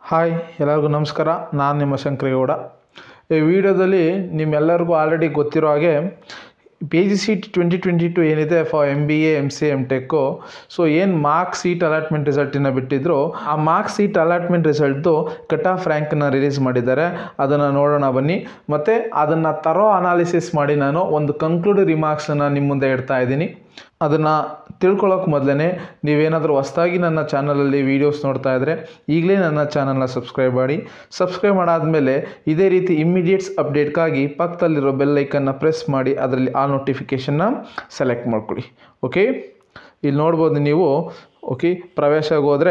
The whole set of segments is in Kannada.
ಹಾಯ್ ಎಲ್ಲರಿಗೂ ನಮಸ್ಕಾರ ನಾನು ನಿಮ್ಮ ಶಂಕರೇಗೌಡ ಈ ವಿಡಿಯೋದಲ್ಲಿ ನಿಮ್ಮೆಲ್ಲರಿಗೂ ಆಲ್ರೆಡಿ ಗೊತ್ತಿರೋ ಹಾಗೆ P G C twenty twenty two ಏನಿದೆ for M B A M C A ಟೆಕ್ಕು tech so mock seat allotment ರಿಸಲ್ಟನ್ನು ಬಿಟ್ಟಿದ್ರು ಆ ಮಾರ್ಕ್ ಸೀಟ್ ಅಲಾಟ್ಮೆಂಟ್ ರಿಸಲ್ಟ್ದು ಕಟ್ ಆಫ್ ರ್ಯಾಂಕನ್ನು ರಿಲೀಸ್ ಮಾಡಿದ್ದಾರೆ ಅದನ್ನು ನೋಡೋಣ ಬನ್ನಿ ಮತ್ತು ಅದನ್ನು ತರೋ ಅನಾಲಿಸಿಸ್ ಮಾಡಿ ನಾನು ಒಂದು ಕಂಕ್ಲೂಡ್ ರಿಮಾರ್ಕ್ಸನ್ನು ನಿಮ್ಮ ಮುಂದೆ ಇಡ್ತಾ ಇದ್ದೀನಿ ಅದನ್ನು ತಿಳ್ಕೊಳ್ಳೋಕೆ ಮೊದಲೇ ನೀವೇನಾದರೂ ಹೊಸ್ದಾಗಿ ನನ್ನ ಚಾನಲಲ್ಲಿ ವೀಡಿಯೋಸ್ ನೋಡ್ತಾ ಇದ್ದರೆ ಈಗಲೇ ನನ್ನ ಚಾನಲ್ನ ಸಬ್ಸ್ಕ್ರೈಬ್ ಮಾಡಿ ಸಬ್ಸ್ಕ್ರೈಬ್ ಮಾಡಾದಮೇಲೆ ಇದೇ ರೀತಿ ಇಮ್ಮಿಡಿಯೇಟ್ಸ್ ಅಪ್ಡೇಟ್ಗಾಗಿ ಪಕ್ಕದಲ್ಲಿರೋ ಬೆಲ್ ಐಕನ್ನ ಪ್ರೆಸ್ ಮಾಡಿ ಅದರಲ್ಲಿ ಆ ನೋಟಿಫಿಕೇಷನ್ನ ಸೆಲೆಕ್ಟ್ ಮಾಡ್ಕೊಳ್ಳಿ ಓಕೆ ಇಲ್ಲಿ ನೋಡ್ಬೋದು ನೀವು ಓಕೆ ಪ್ರವೇಶಕ್ಕೆ ಹೋದರೆ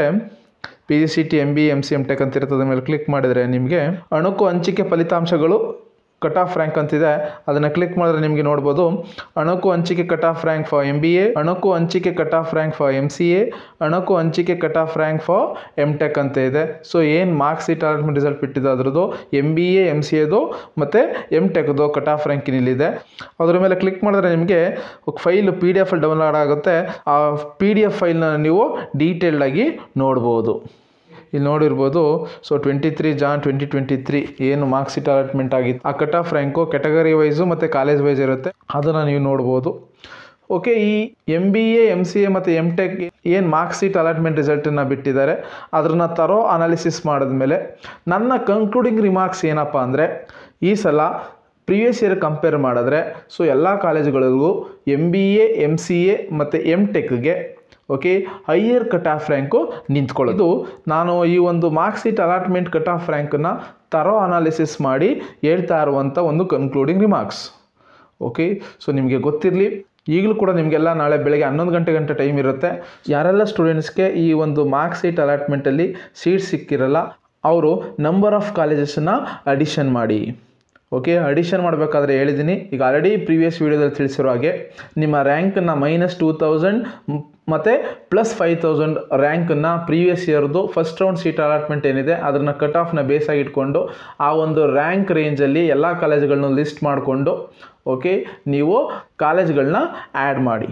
P G C T M B M C M tech ಅಂತ ಇರ್ತದೆ ಮೇಲೆ ಕ್ಲಿಕ್ ಮಾಡಿದರೆ ನಿಮಗೆ ಅಣುಕು ಹಂಚಿಕೆ ಫಲಿತಾಂಶಗಳು ಕಟ್ ಆಫ್ ರ್ಯಾಂಕ್ ಅಂತಿದೆ ಅದನ್ನು ಕ್ಲಿಕ್ ಮಾಡಿದ್ರೆ ನಿಮಗೆ ನೋಡ್ಬೋದು ಅಣುಕು ಹಂಚಿಕೆ cut off rank for M B A ಅಣುಕು ಹಂಚಿಕೆ cut off rank for M C A ಅಣುಕು ಹಂಚಿಕೆ cut off rank for M tech ಅಂತ ಇದೆ ಸೊ ಏನು ಮಾರ್ಕ್ಸ್ ಸೀಟ್ ಅಲಾಟ್ಮೆಂಟ್ ರಿಸಲ್ಟ್ ಬಿಟ್ಟಿದೆ ಅದ್ರದ್ದು ಎಮ್ ಬಿ ಎ ಎಮ್ ಸಿ ಎದು ಮತ್ತು ಎಮ್ ಟೆಕ್ದು ಕಟ್ ಆಫ್ ರ್ಯಾಂಕಿನಲ್ಲಿದೆ ಅದ್ರ ಮೇಲೆ ಕ್ಲಿಕ್ ಮಾಡಿದ್ರೆ ನಿಮಗೆ file P D F download ಆಗುತ್ತೆ ಆ ಪಿ ಡಿ ಎಫ್ ಫೈಲ್ನ ನೀವು ಡೀಟೇಲ್ಡಾಗಿ ನೋಡ್ಬೋದು ಇಲ್ಲಿ ನೋಡಿರ್ಬೋದು so twenty three June twenty twenty three ಏನು ಮಾರ್ಕ್ಸ್ ಶೀಟ್ ಅಲಾಟ್ಮೆಂಟ್ ಆಗಿತ್ತು ಆ cut off rank category wise ಮತ್ತು ಕಾಲೇಜ್ ವೈಸ್ ಇರುತ್ತೆ ಅದನ್ನು ನೀವು ನೋಡ್ಬೋದು ಓಕೆ ಈ M B A M C A ಮತ್ತು ಎಮ್ ಟೆಕ್ ಏನು ಮಾರ್ಕ್ಸ್ ಶೀಟ್ ಅಲಾಟ್ಮೆಂಟ್ ರಿಸಲ್ಟನ್ನು ಬಿಟ್ಟಿದ್ದಾರೆ ಅದನ್ನು ತರೋ ಅನಾಲಿಸಿಸ್ ಮಾಡಿದ್ಮೇಲೆ ನನ್ನ ಕಂಕ್ಲೂಡಿಂಗ್ ರಿಮಾರ್ಕ್ಸ್ ಏನಪ್ಪ ಅಂದರೆ ಈ ಸಲ ಪ್ರಿವಿಯಸ್ ಇಯರ್ ಕಂಪೇರ್ ಮಾಡಿದ್ರೆ ಸೊ ಎಲ್ಲ ಕಾಲೇಜುಗಳಿಗೂ M B A M C A ಮತ್ತು ಎಮ್ ಟೆಕ್ಗೆ okay higher cut off rank ನಿಂತ್ಕೊಳ್ಳೋದು ನಾನು ಈ ಒಂದು mock seat allotment cut off ರ್ಯಾಂಕನ್ನು ತರೋ ಅನಾಲಿಸಿಸ್ ಮಾಡಿ ಹೇಳ್ತಾ ಇರುವಂಥ ಒಂದು ಕನ್ಕ್ಲೂಡಿಂಗ್ ರಿಮಾರ್ಕ್ಸ್ ಓಕೆ ಸೊ ನಿಮಗೆ ಗೊತ್ತಿರಲಿ ಈಗಲೂ ಕೂಡ ನಿಮಗೆಲ್ಲ ನಾಳೆ ಬೆಳಗ್ಗೆ ಹನ್ನೊಂದು ಗಂಟೆ ಗಂಟೆ ಟೈಮ್ ಇರುತ್ತೆ ಯಾರೆಲ್ಲ ಸ್ಟೂಡೆಂಟ್ಸ್ಗೆ ಈ ಒಂದು ಮಾರ್ಕ್ಸ್ ಶೀಟ್ ಅಲಾಟ್ಮೆಂಟಲ್ಲಿ ಸೀಟ್ ಸಿಕ್ಕಿರಲ್ಲ ಅವರು ನಂಬರ್ ಆಫ್ ಕಾಲೇಜಸನ್ನು ಅಡಿಷನ್ ಮಾಡಿ ಓಕೆ ಅಡಿಷನ್ ಮಾಡಬೇಕಾದ್ರೆ ಹೇಳಿದ್ದೀನಿ ಈಗ ಆಲ್ರೆಡಿ ಪ್ರೀವಿಯಸ್ ವೀಡಿಯೋದಲ್ಲಿ ತಿಳಿಸಿರೋ ಹಾಗೆ ನಿಮ್ಮ ರ್ಯಾಂಕನ್ನು ಮೈನಸ್ ಟೂ ತೌಸಂಡ್ ಮತ್ತು ಪ್ಲಸ್ ಫೈವ್ ತೌಸಂಡ್ ರ್ಯಾಂಕನ್ನು ಪ್ರೀವಿಯಸ್ ಇಯರ್ದು ಫಸ್ಟ್ ರೌಂಡ್ ಸೀಟ್ ಅಲಾಟ್ಮೆಂಟ್ ಏನಿದೆ ಅದನ್ನು ಕಟ್ ಆಫ್ನ ಬೇಸಾಗಿ ಇಟ್ಕೊಂಡು ಆ ಒಂದು ರ್ಯಾಂಕ್ ರೇಂಜಲ್ಲಿ ಎಲ್ಲ ಕಾಲೇಜುಗಳನ್ನೂ ಲಿಸ್ಟ್ ಮಾಡಿಕೊಂಡು ಓಕೆ ನೀವು ಕಾಲೇಜ್ಗಳನ್ನ ಆ್ಯಡ್ ಮಾಡಿ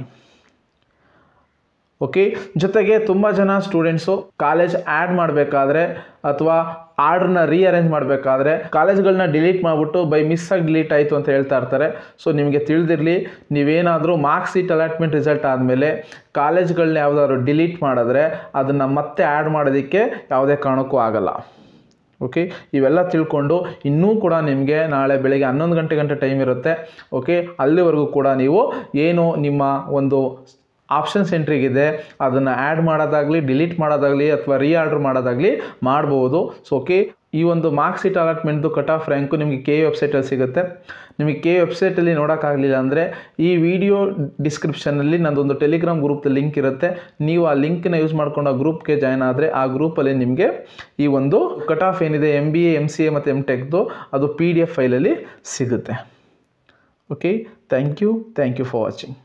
ಓಕೆ ಜೊತೆಗೆ ತುಂಬ ಜನ ಸ್ಟೂಡೆಂಟ್ಸು ಕಾಲೇಜ್ ಆ್ಯಡ್ ಮಾಡಬೇಕಾದ್ರೆ ಅಥವಾ ಆರ್ಡ್ರನ್ನ ರೀಅರೇಂಜ್ ಮಾಡಬೇಕಾದ್ರೆ ಕಾಲೇಜ್ಗಳನ್ನ ಡಿಲೀಟ್ ಮಾಡಿಬಿಟ್ಟು ಬೈ ಮಿಸ್ಸಾಗಿ ಡಿಲೀಟ್ ಆಯಿತು ಅಂತ ಹೇಳ್ತಾ ಇರ್ತಾರೆ ಸೊ ನಿಮಗೆ ತಿಳಿದಿರಲಿ ನೀವೇನಾದರೂ ಮಾರ್ಕ್ಸ್ ಸೀಟ್ ಅಲಾಟ್ಮೆಂಟ್ ರಿಸಲ್ಟ್ ಆದಮೇಲೆ ಕಾಲೇಜ್ಗಳನ್ನ ಯಾವುದಾದ್ರು ಡಿಲೀಟ್ ಮಾಡಿದ್ರೆ ಅದನ್ನು ಮತ್ತೆ ಆ್ಯಡ್ ಮಾಡೋದಕ್ಕೆ ಯಾವುದೇ ಕಾರಣಕ್ಕೂ ಆಗಲ್ಲ ಓಕೆ ಇವೆಲ್ಲ ತಿಳ್ಕೊಂಡು ಇನ್ನೂ ಕೂಡ ನಿಮಗೆ ನಾಳೆ ಬೆಳಗ್ಗೆ ಹನ್ನೊಂದು ಗಂಟೆ ಗಂಟೆ ಟೈಮ್ ಇರುತ್ತೆ ಓಕೆ ಅಲ್ಲಿವರೆಗೂ ಕೂಡ ನೀವು ಏನು ನಿಮ್ಮ ಒಂದು ಆಪ್ಷನ್ಸ್ ಎಂಟ್ರಿಗಿದೆ ಅದನ್ನು ಆ್ಯಡ್ ಮಾಡೋದಾಗಲಿ ಡಿಲೀಟ್ ಮಾಡೋದಾಗಲಿ ಅಥವಾ ರೀ ಆರ್ಡ್ರ್ ಮಾಡೋದಾಗಲಿ ಮಾಡ್ಬೋದು ಸೊ ಓಕೆ ಈ ಒಂದು ಮಾರ್ಕ್ಸ್ ಶೀಟ್ ಅಲಾಟ್ಮೆಂಟ್ದು ಕಟ್ ಆಫ್ ರ್ಯಾಂಕು ನಿಮಗೆ ಕೆ ವೆಬ್ಸೈಟಲ್ಲಿ ಸಿಗುತ್ತೆ ನಿಮಗೆ ಕೆ ವೆಬ್ಸೈಟಲ್ಲಿ ನೋಡೋಕ್ಕಾಗಲಿಲ್ಲ ಅಂದರೆ ಈ ವಿಡಿಯೋ ಡಿಸ್ಕ್ರಿಪ್ಷನಲ್ಲಿ ನಂದೊಂದು ಟೆಲಿಗ್ರಾಮ್ ಗ್ರೂಪ್ದು ಲಿಂಕ್ ಇರುತ್ತೆ ನೀವು ಆ ಲಿಂಕನ್ನ ಯೂಸ್ ಮಾಡ್ಕೊಂಡು ಆ ಗ್ರೂಪ್ಗೆ ಜಾಯ್ನ್ ಆದರೆ ಆ ಗ್ರೂಪಲ್ಲಿ ನಿಮಗೆ ಈ ಒಂದು ಕಟ್ ಆಫ್ ಏನಿದೆ M B A M C A ಮತ್ತು ಎಮ್ ಟೆಕ್ದು ಅದು ಪಿ ಡಿ ಎಫ್ ಫೈಲಲ್ಲಿ ಸಿಗುತ್ತೆ okay thank you thank you for watching